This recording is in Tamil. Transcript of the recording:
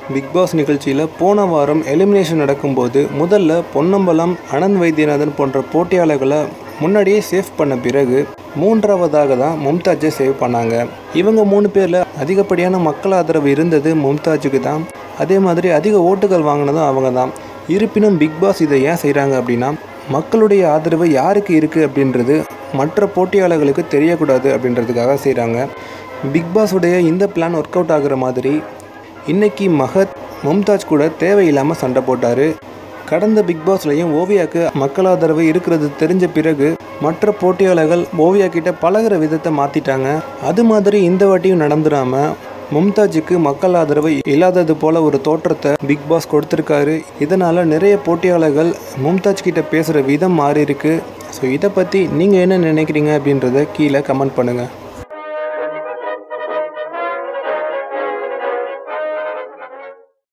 பிக் பாஸ் நிகழ்ச்சியில் போன வாரம் எலிமினேஷன் நடக்கும்போது முதல்ல பொன்னம்பலம் அனந்த் வைத்தியநாதன் போன்ற போட்டியாளர்களை முன்னாடியே சேவ் பண்ண பிறகு மூன்றாவதாக தான் மும்தாஜை சேவ் பண்ணாங்க இவங்க மூணு பேரில் அதிகப்படியான மக்கள் ஆதரவு இருந்தது மும்தாஜுக்கு தான் அதே மாதிரி அதிக ஓட்டுகள் வாங்கினதும் அவங்க தான் இருப்பினும் பிக் பாஸ் இதை ஏன் செய்கிறாங்க அப்படின்னா மக்களுடைய ஆதரவு யாருக்கு இருக்குது அப்படின்றது மற்ற போட்டியாளர்களுக்கு தெரியக்கூடாது அப்படின்றதுக்காக செய்கிறாங்க பிக் பாஸுடைய இந்த பிளான் ஒர்க் அவுட் ஆகுற மாதிரி இன்னைக்கு மகத் மும்தாஜ் கூட தேவையில்லாமல் சண்டை போட்டார் கடந்த பிக் பாஸ்லையும் ஓவியாவுக்கு மக்கள் ஆதரவு இருக்கிறது தெரிஞ்ச பிறகு மற்ற போட்டியாளர்கள் ஓவியா கிட்ட பழகுற விதத்தை மாற்றிட்டாங்க அது மாதிரி இந்த வாட்டியும் நடந்துடாம மும்தாஜுக்கு மக்கள் ஆதரவு இல்லாதது போல ஒரு தோற்றத்தை பிக் பாஸ் கொடுத்துருக்காரு இதனால் நிறைய போட்டியாளர்கள் மும்தாஜ் கிட்ட பேசுகிற விதம் மாறி இருக்கு ஸோ இதை பற்றி நீங்கள் என்ன நினைக்கிறீங்க அப்படின்றத கீழே கமெண்ட் பண்ணுங்கள்